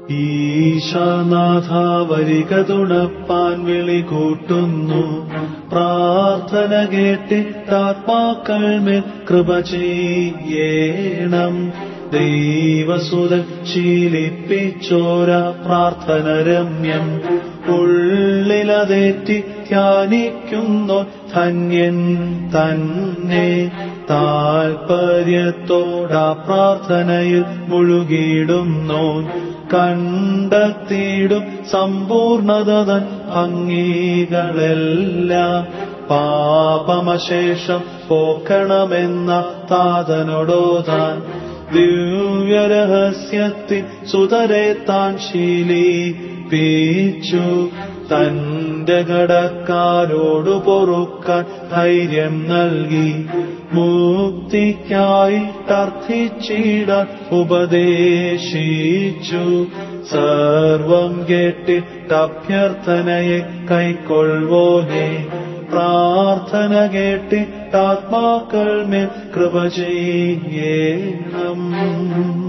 ഈശാനാഥ വരിക തുണപ്പാൻ വിളി കൂട്ടുന്നു പ്രാർത്ഥന കേട്ടിട്ടാത്മാക്കൾ മേൽ കൃപ ചെയ്യേണം ദൈവസുത ശീലിപ്പിച്ചോര പ്രാർത്ഥന രമ്യം ഉള്ളിലതേറ്റി ധ്യാനിക്കുന്നോ ധന്യൻ തന്നെ താൽപര്യത്തോടാ പ്രാർത്ഥനയിൽ മുഴുകിയിടുന്നോ കണ്ടെത്തിയിടും സമ്പൂർണത തൻ ഭംഗികളെല്ലാം പാപമശേഷം പോക്കണമെന്ന താതനോടോതാൻ ദിവ്യരഹസ്യത്തിൽ സുതരെ താൻ ശീലിപ്പിച്ചു തന്റെ കടക്കാരോടു പൊറുക്കാൻ ധൈര്യം നൽകി മുക്തിക്കായി ടർത്ഥിച്ചിടാൻ ഉപദേശിച്ചു സർവം കേട്ടിട്ടഭ്യർത്ഥനയെ കൈക്കൊള്ളുവോനെ പ്രാർത്ഥന കേട്ടിട്ടാത്മാക്കൾ മേൽ കൃപ ചെയ്യണം